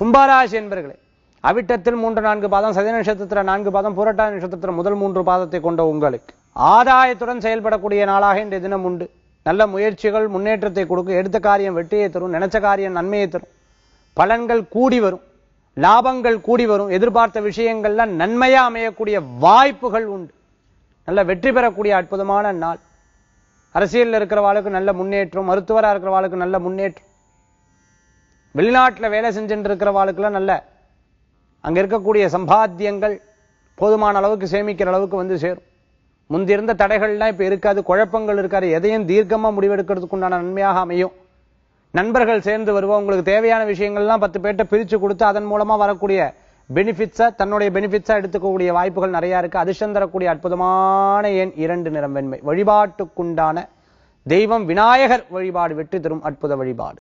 கும்பராசி என்பர்களே அவிட்டத்தில் மூன்று நான்கு பாதம் சதி நட்சத்திர நான்கு பாதம் புரட்டாதி நட்சத்திர முதல் மூன்று பாதத்தை கொண்ட உங்களுக்கு ஆதாயத்துடன் செயல்படக்கூடிய நாளாக இன்றைய தினம் உண்டு நல்ல முயற்சிகள் முன்னேற்றத்தை கொடுக்கும் எடுத்த காரியம் வெற்றியை தரும் நினைச்ச காரியம் நன்மையை தரும் பலன்கள் கூடி வரும் லாபங்கள் கூடி வரும் எதிர்பார்த்த விஷயங்கள்ல நன்மையா அமையக்கூடிய வாய்ப்புகள் உண்டு நல்ல வெற்றி பெறக்கூடிய அற்புதமான நாள் அரசியல்ல இருக்கிறவாளுக்கு நல்ல முன்னேற்றம் மருத்துவரா இருக்கிறவாளுக்கு நல்ல முன்னேற்றம் வெளிநாட்டுல வேலை செஞ்சுட்டு இருக்கிறவாளுக்கெல்லாம் நல்ல அங்க இருக்கக்கூடிய சம்பாத்தியங்கள் போதுமான அளவுக்கு சேமிக்கிற அளவுக்கு வந்து சேரும் முந்திருந்த தடைகள்லாம் இப்ப இருக்காது குழப்பங்கள் இருக்காது எதையும் தீர்க்கமா முடிவெடுக்கிறதுக்கு உண்டான நன்மையாக அமையும் நண்பர்கள் சேர்ந்து வருவோம் உங்களுக்கு தேவையான விஷயங்கள்லாம் பத்து பேர்ட்ட பிரிச்சு கொடுத்து அதன் மூலமா வரக்கூடிய பெனிஃபிட்ஸா தன்னுடைய பெனிஃபிட்ஸா எடுத்துக்கக்கூடிய வாய்ப்புகள் நிறைய இருக்கு அதிர்ஷ்டம் தரக்கூடிய அற்புதமான எண் இரண்டு நிறம் வெண்மை வழிபாட்டுக்குண்டான தெய்வம் விநாயகர் வழிபாடு வெற்றி தரும் அற்புத வழிபாடு